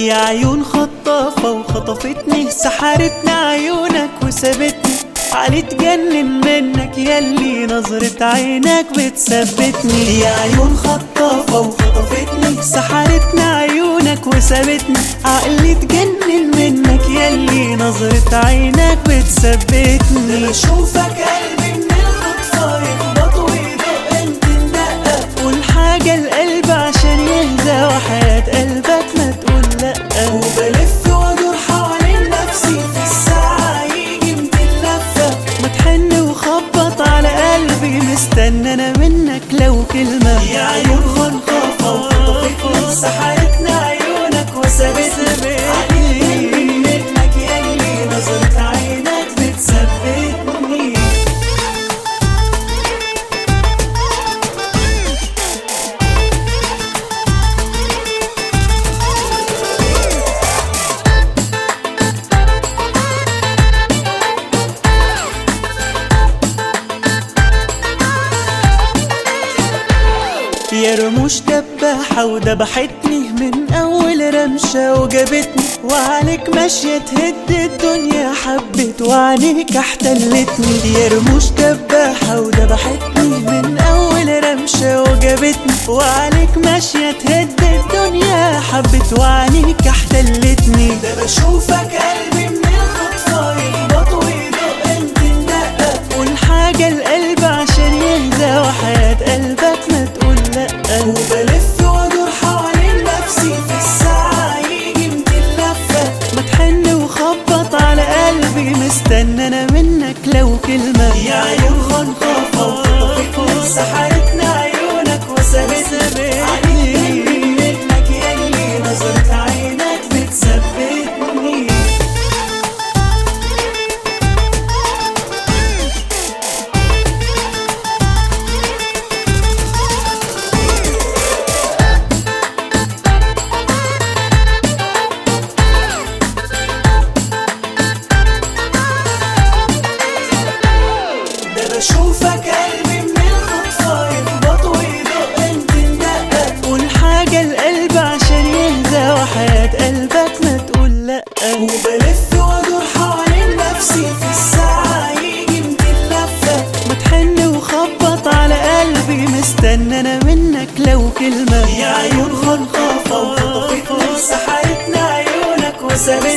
يا عيون خطافة وخطفتني سحرتني عيونك وسابتني علي تجنن منك ياللي نظرة عينك بتثبتني يا عيون خطافة وخطفتني سحرتني عيونك وسابتني عقلي تجنن منك ياللي نظرة عينك بتثبتني بشوفك قلبي من الخطفة يخبط ويدق انت النقة قول حاجة القلب عشان يهدى وحياة قلبك ما تقول لأ وبلف وادور حوالين نفسي في الساعة يجي ميتين لفة ما تحن وخبط على قلبي مستنى انا منك لو كلمة يا عيون خنخافة وخطفتني سحرتنا عيونك وسابتني عليك منك ياللي نظرة عينك بتثبتني يا رموش دباحة وذبحتني من أول رمشة وجابتني وعليك ماشية تهد الدنيا حبت وعليك احتلتني يا رموش دباحة وذبحتني من أول رمشة وجابتني وعليك ماشية تهد الدنيا حبت وعليك احتلتني ده بشوفك قلبي من الخطفة يخبط ويدق انت النقة قول حاجة القلب عشان يهدى وحياة قلبك ما تقول لأ وبلف وادور حوالين نفسي في الساعة يجي ميتين لفة ما تحن وخبط على قلبي مستنى انا منك لو كلمة يا عيون خنخافة وخطفتني سحرتنا عيونك وسابتني عليك منك ياللي نظرة عينك بتثبتني ده بشوفك قلبي من الخطفة يخبط ويدق انت النقة قول حاجة القلب عشان يهدى وحياة قلبك ما تقول لأ وبلف وادور حوالين نفسي في الساعة يجي ميتين لفة ما تحن وخبط على قلبي مستنى انا منك لو كلمة يا عيون خنخافة وخطفتني سحرتنا عيونك وسابتني